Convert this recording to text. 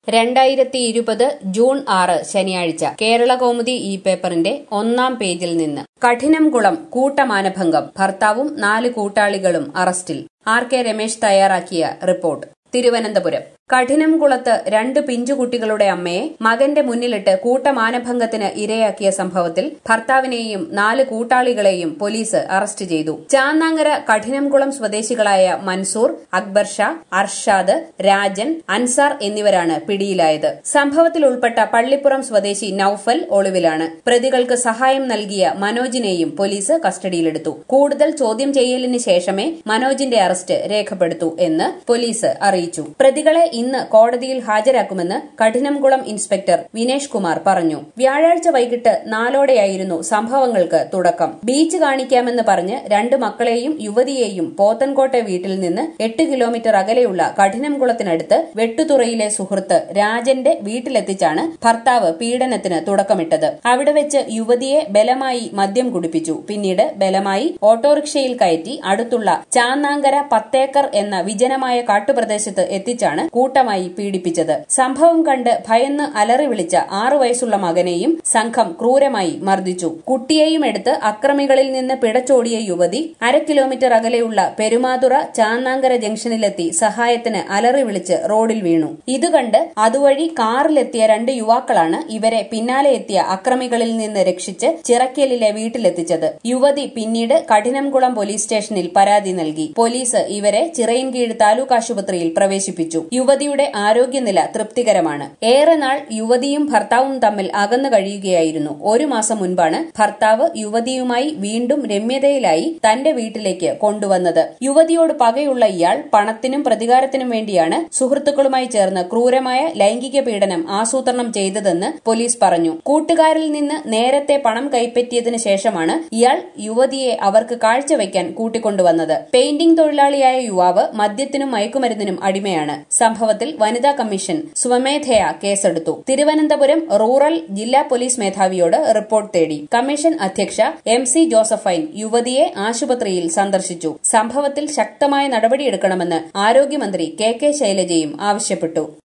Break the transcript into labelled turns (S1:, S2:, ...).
S1: രണ്ടായിരത്തി ഇരുപത് ജൂൺ ആറ് ശനിയാഴ്ച കേരള കൗമുദി ഈ പേപ്പറിന്റെ ഒന്നാം പേജിൽ നിന്ന് കഠിനംകുളം കൂട്ടമാനഭംഗം ഭർത്താവും നാല് കൂട്ടാളികളും അറസ്റ്റിൽ ആർ കെ രമേശ് തയ്യാറാക്കിയ റിപ്പോർട്ട് തിരുവനന്തപുരം കഠിനംകുളത്ത് രണ്ട് പിഞ്ചുകുട്ടികളുടെ അമ്മയെ മകന്റെ മുന്നിലിട്ട് കൂട്ടമാനഭംഗത്തിന് ഇരയാക്കിയ സംഭവത്തിൽ ഭർത്താവിനെയും നാല് കൂട്ടാളികളെയും പോലീസ് അറസ്റ്റ് ചെയ്തു ചാന്നാങ്ങര കഠിനംകുളം സ്വദേശികളായ മൻസൂർ അക്ബർ ഷാ അർഷാദ് രാജൻ അൻസാർ എന്നിവരാണ് പിടിയിലായത് സംഭവത്തിൽ ഉൾപ്പെട്ട പള്ളിപ്പുറം സ്വദേശി നൌഫൽ ഒളിവിലാണ് പ്രതികൾക്ക് സഹായം നൽകിയ മനോജിനെയും പോലീസ് കസ്റ്റഡിയിലെടുത്തു കൂടുതൽ ചോദ്യം ചെയ്യലിന് ശേഷമേ മനോജിന്റെ അറസ്റ്റ് രേഖപ്പെടുത്തൂ എന്ന് പോലീസ് അറിയിച്ചു പ്രതികളെ ഇന്ന് കോടതിയിൽ ഹാജരാക്കുമെന്ന് കഠിനംകുളം ഇൻസ്പെക്ടർ വിനേഷ് കുമാർ പറഞ്ഞു വ്യാഴാഴ്ച വൈകിട്ട് നാലോടെയായിരുന്നു സംഭവങ്ങൾക്ക് തുടക്കം ബീച്ച് കാണിക്കാമെന്ന് പറഞ്ഞ് രണ്ട് മക്കളെയും യുവതിയെയും പോത്തൻകോട്ടെ വീട്ടിൽ നിന്ന് എട്ട് കിലോമീറ്റർ അകലെയുള്ള കഠിനംകുളത്തിനടുത്ത് വെട്ടുതുറയിലെ സുഹൃത്ത് രാജന്റെ വീട്ടിലെത്തിച്ചാണ് ഭർത്താവ് പീഡനത്തിന് തുടക്കമിട്ടത് അവിടെ വെച്ച് യുവതിയെ ബലമായി മദ്യം കുടിപ്പിച്ചു പിന്നീട് ബലമായി ഓട്ടോറിക്ഷയിൽ കയറ്റി അടുത്തുള്ള ചാന്നാങ്കര പത്തേക്കർ എന്ന വിജനമായ കാട്ടുപ്രദേശത്ത് എത്തിച്ചാണ് കൂട്ടമായി പീഡിപ്പിച്ചത് സംഭവം കണ്ട് ഭയന്ന് അലറി വിളിച്ച ആറു വയസ്സുള്ള മകനെയും സംഘം ക്രൂരമായി മർദ്ദിച്ചു കുട്ടിയെയും എടുത്ത് അക്രമികളിൽ നിന്ന് പിടച്ചോടിയ യുവതി അര കിലോമീറ്റർ അകലെയുള്ള പെരുമാതുറ ചാന്നാങ്കര ജംഗ്ഷനിലെത്തി സഹായത്തിന് അലറി വിളിച്ച് റോഡിൽ വീണു ഇത് കണ്ട് അതുവഴി കാറിലെത്തിയ രണ്ട് യുവാക്കളാണ് ഇവരെ പിന്നാലെ എത്തിയ അക്രമികളിൽ നിന്ന് രക്ഷിച്ച് ചിറക്കലിലെ വീട്ടിലെത്തിച്ചത് യുവതി പിന്നീട് കഠിനംകുളം പോലീസ് സ്റ്റേഷനിൽ പരാതി നൽകി പോലീസ് ഇവരെ ചിറയിൻകീഴ് താലൂക്ക് ആശുപത്രിയിൽ പ്രവേശിപ്പിച്ചു യുവതിയുടെ ആരോഗ്യനില തൃപ്തികരമാണ് ഏറെ നാൾ യുവതിയും ഭർത്താവും തമ്മിൽ അകന്നു കഴിയുകയായിരുന്നു ഒരു മാസം മുൻപാണ് ഭർത്താവ് യുവതിയുമായി വീണ്ടും രമ്യതയിലായി തന്റെ വീട്ടിലേക്ക് കൊണ്ടുവന്നത് യുവതിയോട് പകയുള്ള ഇയാൾ പണത്തിനും പ്രതികാരത്തിനും വേണ്ടിയാണ് സുഹൃത്തുക്കളുമായി ചേർന്ന് ക്രൂരമായ ലൈംഗിക പീഡനം ആസൂത്രണം ചെയ്തതെന്ന് പോലീസ് പറഞ്ഞു കൂട്ടുകാരിൽ നിന്ന് നേരത്തെ പണം കൈപ്പറ്റിയതിനു ശേഷമാണ് ഇയാൾ യുവതിയെ അവർക്ക് കാഴ്ചവെക്കാൻ കൂട്ടിക്കൊണ്ടുവന്നത് പെയിന്റിംഗ് തൊഴിലാളിയായ യുവാവ് മദ്യത്തിനും മയക്കുമരുന്നിനും അടിമയാണ് സംഭവത്തിൽ വനിതാ കമ്മീഷൻ സ്വമേധയാ കേസെടുത്തു തിരുവനന്തപുരം റൂറൽ ജില്ലാ പോലീസ് മേധാവിയോട് റിപ്പോർട്ട് തേടി കമ്മീഷൻ അധ്യക്ഷ എം സി ജോസഫൈൻ യുവതിയെ ആശുപത്രിയിൽ സന്ദർശിച്ചു സംഭവത്തിൽ ശക്തമായ നടപടിയെടുക്കണമെന്ന് ആരോഗ്യമന്ത്രി കെ കെ ശൈലജയും ആവശ്യപ്പെട്ടു